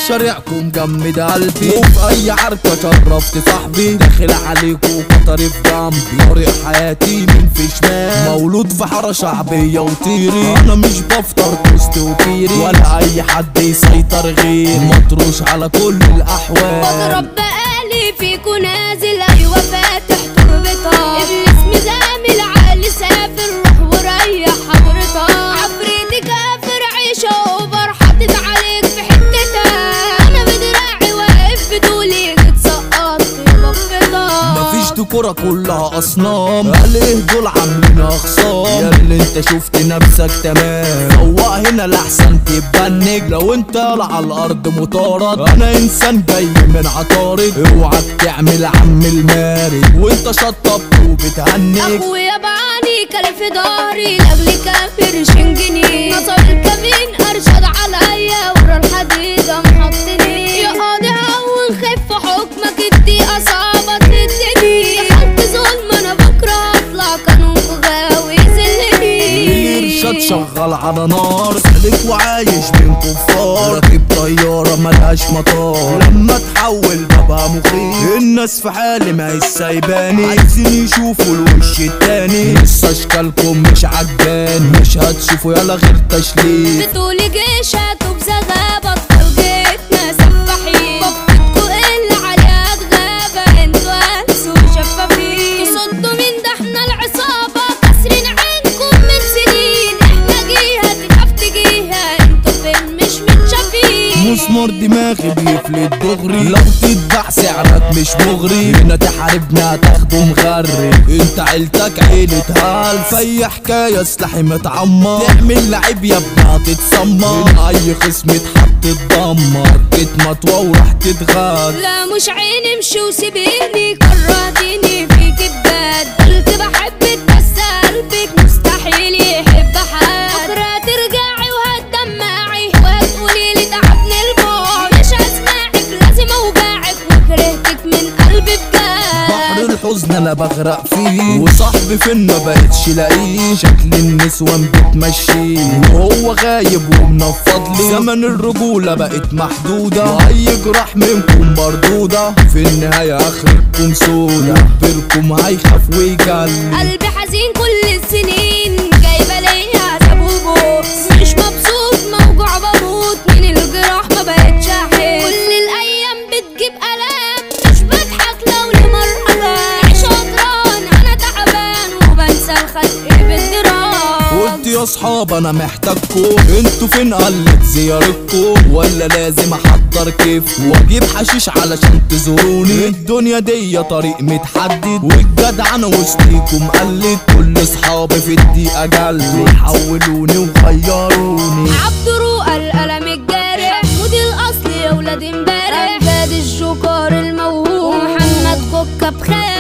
شارعكم جمد قلبي وفي اي عركة شرفت صاحبي داخل عليكم خطري في جنبي طريق حياتي من في شمال مولود في حارة شعبية وطيري انا مش بفطر توست وكيري ولا اي حد يسيطر غيري مطروش على كل الاحوال بضرب بقالي فيكو نازل ايوه فاتح تربطها ابليس مزامل عقلي سافر روح وريح حضرتك عفريتي كافر عيشة اوفر حاطط عليك في حتتها انا بدراعي واقف بطولي اتسقطت بفتها مفيش دي كرة كلها اصنام قال ايه دول عاملين اخصام يا اللي انت شفت نفسك تمام فوق هنا لحسن تبنج لو انت على الارض مطارد انا انسان جاي من عطارد اوعك تعمل عم المارد وانت شطبت وبتهنج اخويا بعاني كان في ظهري لاجلي كافر شنجني نصر الكمين ارشد عليا ورا الحديدة محطني يا قاضي هون خف حكمك ادي اصابك ادني دخلت ظلم انا بكره اطلع قانونكو غاوي يذلني الارشاد شغال على نار سالك وعايش بين كفار راكب طيارة ملهاش مطار لما تحول ببقى مخيف الناس في حالي ما هي سايباني عايزين يشوفوا الوش التاني لسه اشكالكم مش عجباني مش هتشوفوا يلا غير تشليل بتقولي جيشك وبزغابة طلقتنا سفاحين بفتكوا اللي عليها غابة انتوا انسوا شفافين تصدوا من ده احنا العصابة كسرين عينكم من سنين احنا جيها تخاف تجيها انتوا فين مش متشافين مسمار دماغي بيفلت دغري لو تتباع سعرك مش مغري هنا تحاربنا تاخده مغرب انت عيلتك عيلة هال في حكاية سلاحي متعمر تعمل لعيب يا ابني هتتسمر من اي خصم اتحط تدمر تتمطوى وراح تتغاد لا مش عيني امشي وسيبيني كرهتيني فيك بجد قلت بحبك بس قلبك مستحيل يحب حد بكرة ترجعي وهتدمعي وهتقولي لي تعبني البعد مش هسمعك لازم اوجعك وكرهتك من قلبي بحر بجد الحزن انا بغرق فيه وصاحبي فين ما بقتش لاقيه شكل النسوان بتمشيه وهو غايب ومنفض لي زمن الرجولة بقت محدودة واي جراح منكم مردودة في النهاية اخركم سودا بركم هيخاف ويجل قلبي حزين كل السنين جايبه ليا عذاب وبوس مش مبسوط موجوع بموت من الجراح ما بقتش احس كل الايام بتجيب الام مش بضحك لو لمره بان شطران انا تعبان وبنسى الخلق بالدرام قلت يا اصحاب انا محتاجكم انتوا فين قلت زيارتكم ولا لازم احضر كيف واجيب حشيش علشان تزوروني الدنيا دي طريق متحدد والجدع انا وسطيكم قلت كل اصحابي في الدقيقه جلوا يحولوني وغيروني عبد روقة القلم الجارح مودي الاصلي يا ولاد امبارح عباد الجوكر الموهوب ومحمد كوكا بخير